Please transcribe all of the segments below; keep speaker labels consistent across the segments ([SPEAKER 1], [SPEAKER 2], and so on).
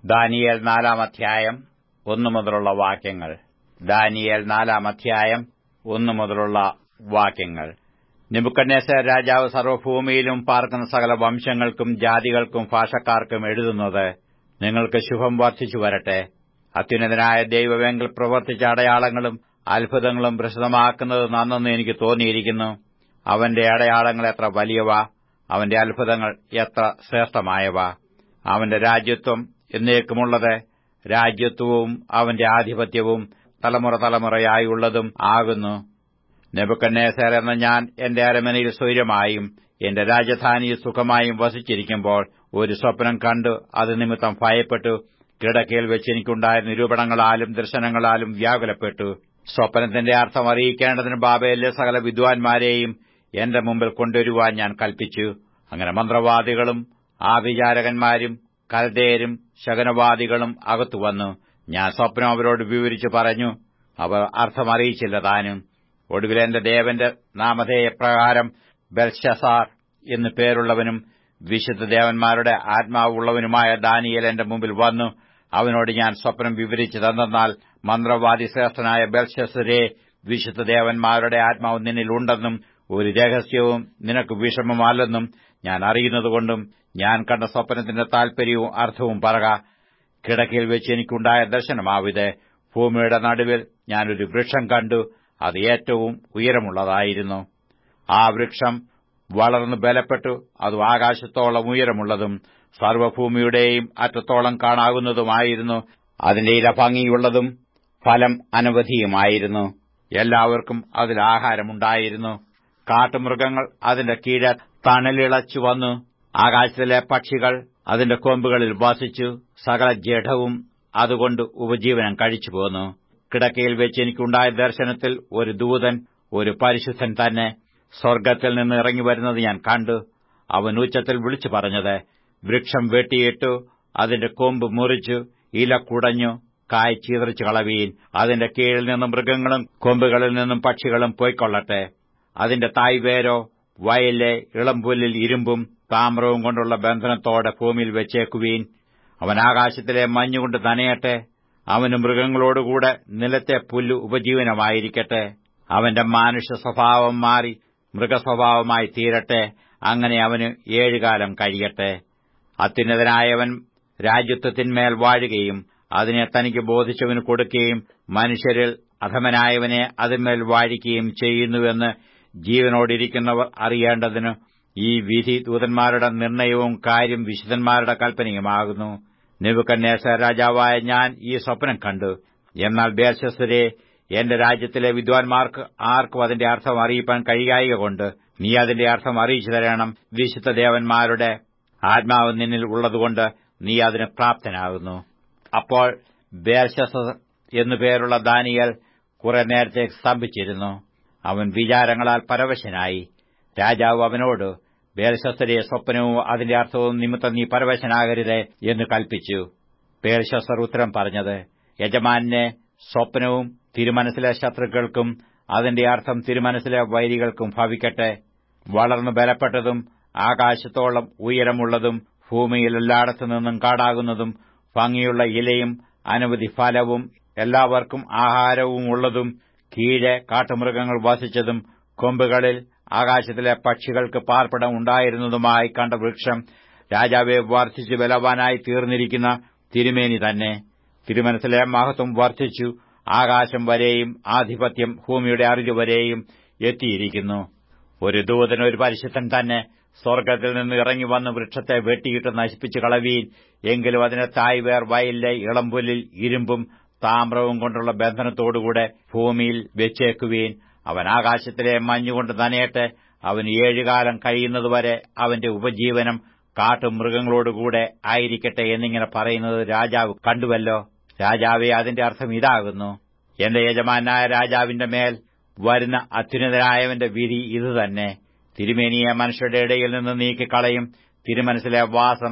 [SPEAKER 1] Daniel നാലാം അധ്യായം ഒന്നു മുതലുള്ള വാക്യങ്ങൾ ദാനിയേൽ നാലാം അധ്യായം ഒന്നു മുതലുള്ള വാക്യങ്ങൾ നിബുക്കന്നേസർ രാജാവ് സർവ്വഭൂമിയിലും പാർക്കുന്ന സകല വംശങ്ങൾക്കും ജാതികൾക്കും ഭാഷക്കാർക്കും എഴുതുന്നത് നിങ്ങൾക്ക് ശുഭം വർദ്ധിച്ചു വരട്ടെ അത്യുന്നതനായ ദൈവമെങ്കിൽ പ്രവർത്തിച്ച അടയാളങ്ങളും അത്ഭുതങ്ങളും പ്രസിദ്ധമാക്കുന്നത് നന്നെന്ന് എനിക്ക് തോന്നിയിരിക്കുന്നു അവന്റെ അടയാളങ്ങൾ എത്ര വലിയവ അവന്റെ അത്ഭുതങ്ങൾ എത്ര ശ്രേഷ്ഠമായവ അവന്റെ രാജ്യത്വം എന്നേക്കുമുള്ളത് രാജ്യത്വവും അവന്റെ ആധിപത്യവും തലമുറ തലമുറയായുള്ളതും ആകുന്നു നെബുക്കന്നേസർ എന്ന ഞാൻ എന്റെ അരമനയിൽ സ്വൈര്യമായും എന്റെ രാജധാനിയിൽ സുഖമായും വസിച്ചിരിക്കുമ്പോൾ ഒരു സ്വപ്നം കണ്ടു അത് നിമിത്തം ഭയപ്പെട്ടു കിടക്കയിൽ വെച്ച് എനിക്കുണ്ടായ നിരൂപണങ്ങളാലും ദർശനങ്ങളാലും വ്യാകുലപ്പെട്ടു സ്വപ്നത്തിന്റെ അർത്ഥം അറിയിക്കേണ്ടതിന് ബാബയിലെ സകല വിദ്വാൻമാരെയും എന്റെ മുമ്പിൽ കൊണ്ടുവരുവാൻ ഞാൻ കൽപ്പിച്ചു അങ്ങനെ മന്ത്രവാദികളും ആഭിചാരകന്മാരും കൽദേരും ശകനവാദികളും അകത്തു വന്നു ഞാൻ സ്വപ്നം അവരോട് വിവരിച്ചു പറഞ്ഞു അവർ അർത്ഥമറിയിച്ചില്ല താനും ഒടുവിൽ എന്റെ ദേവന്റെ നാമധേയപ്രകാരം ബൽഷസാർ എന്നു പേരുള്ളവനും വിശുദ്ധ ദേവന്മാരുടെ ആത്മാവുള്ളവനുമായ ദാനിയേൽ എന്റെ മുമ്പിൽ വന്നു അവനോട് ഞാൻ സ്വപ്നം വിവരിച്ചു തന്നാൽ മന്ത്രവാദി ശ്രേഷ്ഠനായ ബൽഷസരെ വിശുദ്ധ ദേവന്മാരുടെ ആത്മാവ് നിന്നിലുണ്ടെന്നും ഒരു രഹസ്യവും നിനക്ക് വിഷമമല്ലെന്നും ഞാൻ അറിയുന്നതുകൊണ്ടും ഞാൻ കണ്ട സ്വപ്നത്തിന്റെ താൽപര്യവും അർത്ഥവും പറക കിടക്കയിൽ വെച്ച് എനിക്കുണ്ടായ ദർശനമാവിത് ഭൂമിയുടെ നടുവിൽ ഞാനൊരു വൃക്ഷം കണ്ടു അത് ഏറ്റവും ഉയരമുള്ളതായിരുന്നു ആ വൃക്ഷം വളർന്നു ബലപ്പെട്ടു അത് ആകാശത്തോളം ഉയരമുള്ളതും സർവ്വഭൂമിയുടെയും അറ്റത്തോളം കാണാവുന്നതുമായിരുന്നു അതിന്റെ ഇല ഭംഗിയുള്ളതും ഫലം അനവധിയുമായിരുന്നു എല്ലാവർക്കും അതിൽ ആഹാരമുണ്ടായിരുന്നു കാട്ടുമൃഗങ്ങൾ അതിന്റെ കീഴെ തണലിളച്ചു വന്നു ആകാശത്തിലെ പക്ഷികൾ അതിന്റെ കൊമ്പുകളിൽ വസിച്ചു സകല ജഡവും അതുകൊണ്ട് ഉപജീവനം കഴിച്ചു പോന്നു കിടക്കയിൽ വെച്ച് എനിക്കുണ്ടായ ദർശനത്തിൽ ഒരു ദൂതൻ ഒരു പരിശുദ്ധൻ തന്നെ സ്വർഗ്ഗത്തിൽ നിന്ന് ഇറങ്ങി വരുന്നത് ഞാൻ കണ്ടു അവൻ ഉച്ചത്തിൽ വിളിച്ചു പറഞ്ഞത് വൃക്ഷം വെട്ടിയിട്ടു അതിന്റെ കൊമ്പ് മുറിച്ചു ഇല കുടഞ്ഞു കായ് ചീതറിച്ചു കളവീൻ അതിന്റെ കീഴിൽ നിന്നും മൃഗങ്ങളും കൊമ്പുകളിൽ നിന്നും പക്ഷികളും പോയിക്കൊള്ളട്ടെ അതിന്റെ തായ്വേരോ വയലിലെ ഇളംപുല്ലിൽ ഇരുമ്പും താമ്രവും കൊണ്ടുള്ള ബന്ധനത്തോടെ ഭൂമിയിൽ വെച്ചേക്കുവീൻ അവൻ ആകാശത്തിലെ മഞ്ഞുകൊണ്ട് നനയട്ടെ അവന് മൃഗങ്ങളോടുകൂടെ നിലത്തെ പുല്ല് ഉപജീവനമായിരിക്കട്ടെ അവന്റെ മാനുഷ്യ സ്വഭാവം മാറി മൃഗസ്വഭാവമായി തീരട്ടെ അങ്ങനെ അവന് ഏഴുകാലം കഴിയട്ടെ അത്യുന്നതനായവൻ രാജ്യത്വത്തിന്മേൽ വാഴുകയും അതിനെ തനിക്ക് ബോധിച്ചവന് കൊടുക്കുകയും മനുഷ്യരിൽ അധമനായവനെ അതിന്മേൽ വാഴിക്കുകയും ചെയ്യുന്നുവെന്ന് ജീവനോടിരിക്കുന്നവർ അറിയേണ്ടതിന് ഈ വിധി ദൂതന്മാരുടെ നിർണയവും കാര്യം വിശുദ്ധന്മാരുടെ കൽപ്പനയുമാകുന്നു നെബുക്കന്നേസ രാജാവായ ഞാൻ ഈ സ്വപ്നം കണ്ടു എന്നാൽ ബേർശസ്വരെ എന്റെ രാജ്യത്തിലെ വിദ്വാൻമാർക്ക് ആർക്കും അതിന്റെ അർത്ഥം അറിയിപ്പാൻ കഴിയായിക കൊണ്ട് നീ അതിന്റെ അർത്ഥം അറിയിച്ചു തരണം വിശുദ്ധ ദേവന്മാരുടെ ആത്മാവ് നിന്നിൽ ഉള്ളതുകൊണ്ട് നീ അതിന് പ്രാപ്തനാകുന്നു അപ്പോൾ ബേർശസ് എന്നു പേരുള്ള ദാനിയൽ കുറെ നേരത്തെ സ്തംഭിച്ചിരുന്നു അവൻ വിചാരങ്ങളാൽ പരവശനായി രാജാവ് അവനോട് ബേർശസ്തരെ സ്വപ്നവും അതിന്റെ അർത്ഥവും നിമിത്തം നീ പരവശനാകരുത് എന്ന് കൽപ്പിച്ചു ബേർശസ്തർ ഉത്തരം പറഞ്ഞത് യജമാനെ സ്വപ്നവും തിരുമനസിലെ ശത്രുക്കൾക്കും അതിന്റെ അർത്ഥം തിരുമനസിലെ വൈരികൾക്കും ഭവിക്കട്ടെ വളർന്നു ബലപ്പെട്ടതും ആകാശത്തോളം ഉയരമുള്ളതും ഭൂമിയിൽ എല്ലായിടത്തു നിന്നും കാടാകുന്നതും ഭംഗിയുള്ള ഇലയും അനവധി ഫലവും എല്ലാവർക്കും ആഹാരവും ഉള്ളതും കീഴെ കാട്ടുമൃഗങ്ങൾ വസിച്ചതും കൊമ്പുകളിൽ ആകാശത്തിലെ പക്ഷികൾക്ക് പാർപ്പിടം ഉണ്ടായിരുന്നതുമായി കണ്ട വൃക്ഷം രാജാവെ വർദ്ധിച്ചു ബലവാനായി തീർന്നിരിക്കുന്ന തിരുമേനി തന്നെ തിരുമനസിലെ മഹത്വം വർദ്ധിച്ചു ആകാശം വരെയും ആധിപത്യം ഭൂമിയുടെ അറിവ് വരെയും എത്തിയിരിക്കുന്നു ഒരു ദൂതൻ ഒരു പരിശുദ്ധൻ തന്നെ സ്വർഗ്ഗത്തിൽ നിന്ന് ഇറങ്ങി വന്ന് വൃക്ഷത്തെ വെട്ടിയിട്ട് നശിപ്പിച്ചു കളവീൻ എങ്കിലും അതിനെ തായ്വേർ വയലിലെ ഇളംപുല്ലിൽ ഇരുമ്പും താമ്രവും കൊണ്ടുള്ള ബന്ധനത്തോടുകൂടെ ഭൂമിയിൽ വെച്ചേക്കുവീൻ അവൻ ആകാശത്തിലെ മഞ്ഞുകൊണ്ട് നനയട്ടെ അവന് ഏഴുകാലം കഴിയുന്നതുവരെ അവന്റെ ഉപജീവനം കാട്ടുമൃഗങ്ങളോടുകൂടെ ആയിരിക്കട്ടെ എന്നിങ്ങനെ പറയുന്നത് രാജാവ് കണ്ടുവല്ലോ രാജാവെ അതിന്റെ അർത്ഥം ഇതാകുന്നു എന്റെ യജമാനായ രാജാവിന്റെ മേൽ വരുന്ന അത്യുന്നതനായവന്റെ വിധി ഇതുതന്നെ തിരുമേനിയെ മനുഷ്യരുടെ ഇടയിൽ നിന്ന് നീക്കിക്കളയും തിരുമനസിലെ വാസം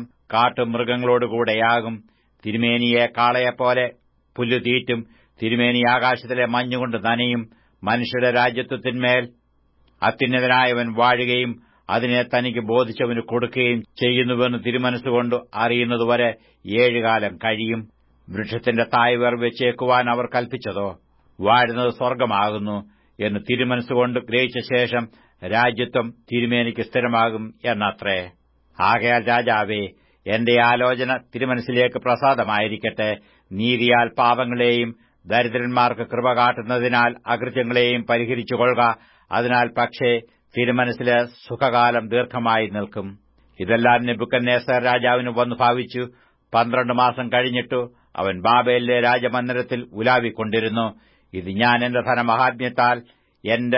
[SPEAKER 1] കാട്ടുമൃഗങ്ങളോടുകൂടെയാകും തിരുമേനിയെ കാളയെപ്പോലെ പുല്ലു തീറ്റും തിരുമേനി ആകാശത്തിലെ മഞ്ഞുകൊണ്ട് നനയും മനുഷ്യരുടെ രാജ്യത്വത്തിന്മേൽ അത്യുന്നതനായവൻ വാഴുകയും അതിനെ തനിക്ക് ബോധിച്ചവന് കൊടുക്കുകയും ചെയ്യുന്നുവെന്ന് തിരുമനസ്സുകൊണ്ട് അറിയുന്നതുവരെ ഏഴുകാലം കഴിയും വൃക്ഷത്തിന്റെ തായ്വേർ വെച്ചേക്കുവാൻ അവർ കൽപ്പിച്ചതോ വാഴുന്നത് സ്വർഗമാകുന്നു എന്ന് തിരുമനസ്സുകൊണ്ട് ഗ്രഹിച്ച ശേഷം രാജ്യത്വം തിരുമേനിക്ക് സ്ഥിരമാകും എന്നത്രേ ആകയാൽ രാജാവേ എന്റെ ആലോചന തിരുമനസ്സിലേക്ക് പ്രസാദമായിരിക്കട്ടെ നീതിയാൽ പാപങ്ങളെയും ദരിദ്രന്മാർക്ക് കൃപ കാട്ടുന്നതിനാൽ അകൃത്യങ്ങളെയും പരിഹരിച്ചുകൊള്ളുക അതിനാൽ പക്ഷേ തിരുമനസ്സിലെ സുഖകാലം ദീർഘമായി നിൽക്കും ഇതെല്ലാം നെബുക്കന്നേസർ രാജാവിന് വന്നു ഭാവിച്ചു പന്ത്രണ്ട് മാസം കഴിഞ്ഞിട്ടു അവൻ ബാബേലിലെ രാജമന്ദിരത്തിൽ ഉലാവിക്കൊണ്ടിരുന്നു ഇത് ഞാൻ എന്റെ ധനമഹാത്മ്യത്താൽ എന്റെ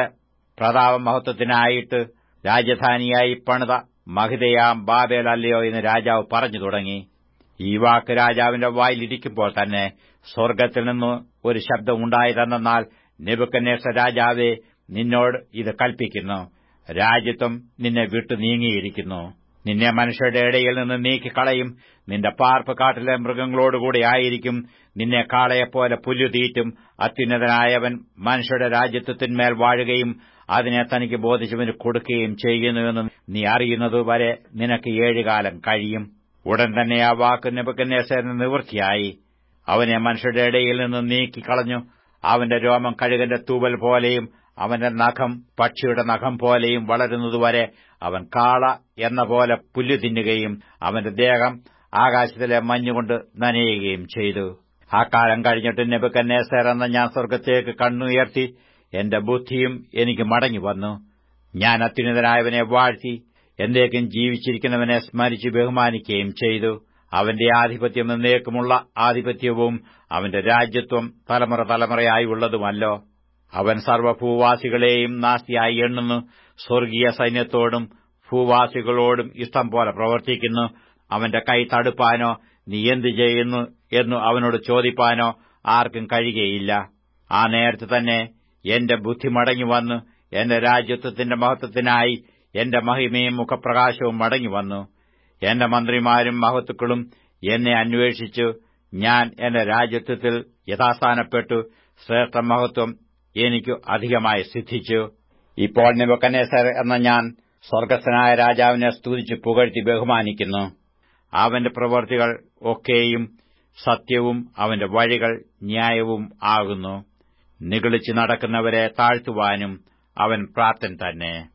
[SPEAKER 1] പ്രതാപമഹത്വത്തിനായിട്ട് രാജധാനിയായി പണിത മഹിതയാം ബാബേൽ അല്ലയോ എന്ന് രാജാവ് പറഞ്ഞു തുടങ്ങി ഈ വാക്ക് രാജാവിന്റെ വായിലിരിക്കുമ്പോൾ തന്നെ സ്വർഗ്ഗത്തിൽ നിന്ന് ഒരു ശബ്ദം ഉണ്ടായതെന്നാൽ നെബുക്കന്നേസ രാജാവെ നിന്നോട് ഇത് കൽപ്പിക്കുന്നു രാജ്യത്വം നിന്നെ വിട്ടു നീങ്ങിയിരിക്കുന്നു നിന്നെ മനുഷ്യരുടെ ഇടയിൽ നിന്ന് നീക്കിക്കളയും നിന്റെ പാർപ്പ് കാട്ടിലെ മൃഗങ്ങളോടുകൂടി ആയിരിക്കും നിന്നെ കാളയെപ്പോലെ പുല്ലു തീറ്റും അത്യുന്നതനായവൻ മനുഷ്യരുടെ രാജ്യത്വത്തിന്മേൽ വാഴുകയും അതിനെ തനിക്ക് ബോധിച്ചവന് കൊടുക്കുകയും ചെയ്യുന്നുവെന്ന് നീ അറിയുന്നതുവരെ നിനക്ക് ഏഴുകാലം കഴിയും ഉടൻ തന്നെ ആ വാക്ക് നെബുക്കന്നേസറിന് നിവൃത്തിയായി അവനെ മനുഷ്യരുടെ ഇടയിൽ നിന്ന് നീക്കിക്കളഞ്ഞു അവന്റെ രോമം കഴുകന്റെ തൂവൽ പോലെയും അവന്റെ നഖം പക്ഷിയുടെ നഖം പോലെയും വളരുന്നതുവരെ അവൻ കാള എന്ന പോലെ പുല്ലു തിന്നുകയും അവന്റെ ദേഹം ആകാശത്തിലെ മഞ്ഞുകൊണ്ട് നനയുകയും ചെയ്തു ആ കാലം കഴിഞ്ഞിട്ട് നെബുക്കന്നേസർ എന്ന ഞാൻ സ്വർഗത്തേക്ക് കണ്ണുയർത്തി എന്റെ ബുദ്ധിയും എനിക്ക് മടങ്ങി വന്നു ഞാൻ അത്യുന്നതനായവനെ വാഴ്ത്തി എന്തേക്കും ജീവിച്ചിരിക്കുന്നവനെ സ്മരിച്ച് ബഹുമാനിക്കുകയും ചെയ്തു അവന്റെ ആധിപത്യം എന്നേക്കുമുള്ള ആധിപത്യവും അവന്റെ രാജ്യത്വം തലമുറ തലമുറയായി ഉള്ളതുമല്ലോ അവൻ സർവ്വഭൂവാസികളെയും നാസ്തിയായി എണ്ണുന്നു സ്വർഗീയ സൈന്യത്തോടും ഭൂവാസികളോടും ഇഷ്ടം പോലെ പ്രവർത്തിക്കുന്നു അവന്റെ കൈ തടുപ്പാനോ നീ എന്തു ചെയ്യുന്നു എന്നു അവനോട് ചോദിപ്പാനോ ആർക്കും കഴിയുകയില്ല ആ നേരത്ത് തന്നെ എന്റെ ബുദ്ധി മടങ്ങി വന്നു എന്റെ രാജ്യത്വത്തിന്റെ മഹത്വത്തിനായി എന്റെ മഹിമയും മുഖപ്രകാശവും മടങ്ങി വന്നു എന്റെ മന്ത്രിമാരും മഹത്തുക്കളും എന്നെ അന്വേഷിച്ചു ഞാൻ എന്റെ രാജ്യത്വത്തിൽ യഥാസ്ഥാനപ്പെട്ടു ശ്രേഷ്ഠ മഹത്വം എനിക്ക് അധികമായി സിദ്ധിച്ചു ഇപ്പോൾ നിബക്കനേസർ എന്ന ഞാൻ സ്വർഗസ്ഥനായ രാജാവിനെ സ്തുതിച്ച് പുകഴ്ത്തി ബഹുമാനിക്കുന്നു അവന്റെ പ്രവൃത്തികൾ ഒക്കെയും സത്യവും അവന്റെ വഴികൾ ന്യായവും ആകുന്നു നിഗളിച്ചു നടക്കുന്നവരെ താഴ്ത്തുവാനും അവൻ പ്രാപ്തൻ തന്നെ